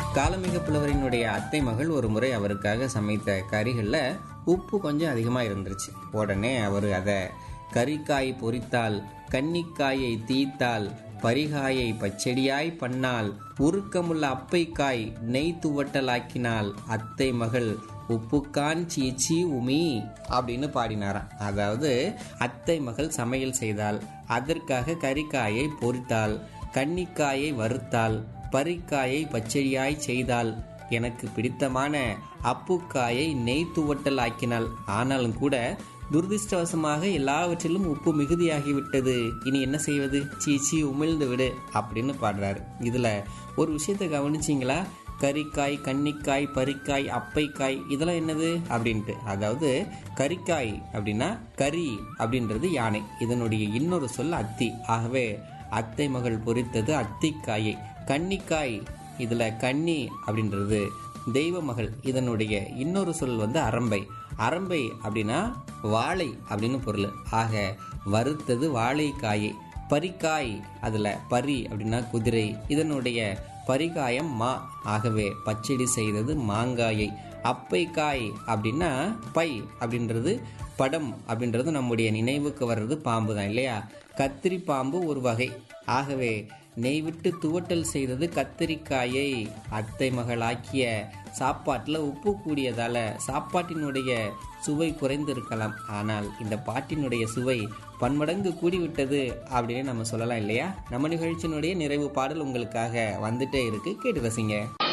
காலமிக புலவரினுடைய அத்தை மகள் ஒரு முறை அவருக்காக சமைத்த கறிகளில் உப்பு கொஞ்சம் அதிகமாக இருந்துருச்சு உடனே அவர் அதை கறிக்காய் பொரித்தால் கன்னிக்காயை தீத்தால் பரிகாயை பச்சடியாய் பண்ணால் உருக்கமுள்ள அப்பைக்காய் நெய் துவட்டலாக்கினால் அத்தை மகள் உப்புக்கான் சீச்சி உமி அப்படின்னு பாடினாராம் அதாவது அத்தை மகள் சமையல் செய்தால் அதற்காக கறிக்காயை பொரித்தால் கன்னிக்காயை வறுத்தால் பரிக்காயை பச்சடியாய் செய்தால் எனக்கு பிடித்தமான அப்புக்காயை நெய் துவட்டல் ஆக்கினாள் ஆனாலும் கூட துரதிருஷ்டவசமாக எல்லாவற்றிலும் உப்பு மிகுதியாகிவிட்டது இனி என்ன செய்வது சீச்சி உமிழ்ந்து விடு அப்படின்னு பாடுறாரு இதுல ஒரு விஷயத்தை கவனிச்சிங்களா கறிக்காய் கன்னிக்காய் பரிக்காய் அப்பைக்காய் இதெல்லாம் என்னது அப்படின்ட்டு அதாவது கறிக்காய் அப்படின்னா கறி அப்படின்றது யானை இதனுடைய இன்னொரு சொல் அத்தி ஆகவே அத்தை மகள் பொரித்தது அத்திக்காயை கன்னிக்காய் இதுல கன்னி அப்படின்றது தெய்வ மகள் இதனுடைய இன்னொரு சொல் வந்து அரம்பை அரம்பை அப்படின்னா வாழை அப்படின்னு பொருள் ஆக வறுத்தது வாழைக்காயை பரிக்காய் அதுல பரி அப்படின்னா குதிரை இதனுடைய பரிகாயம் மா ஆகவே பச்சடி செய்தது மாங்காயை அப்பைக்காய் அப்படின்னா பை அப்படின்றது படம் அப்படின்றது நம்முடைய நினைவுக்கு வர்றது பாம்பு தான் இல்லையா கத்திரி பாம்பு ஒரு வகை ஆகவே நெய் விட்டு துவட்டல் செய்தது கத்திரிக்காயை அத்தை மகளாக்கிய சாப்பாட்டில் உப்பு கூடியதால சாப்பாட்டினுடைய சுவை குறைந்திருக்கலாம் ஆனால் இந்த பாட்டினுடைய சுவை பன்மடங்கு கூடிவிட்டது அப்படின்னு நம்ம சொல்லலாம் இல்லையா நம்ம நிகழ்ச்சியினுடைய நிறைவு பாடல் உங்களுக்காக வந்துட்டே இருக்கு கேட்டு ரசிங்க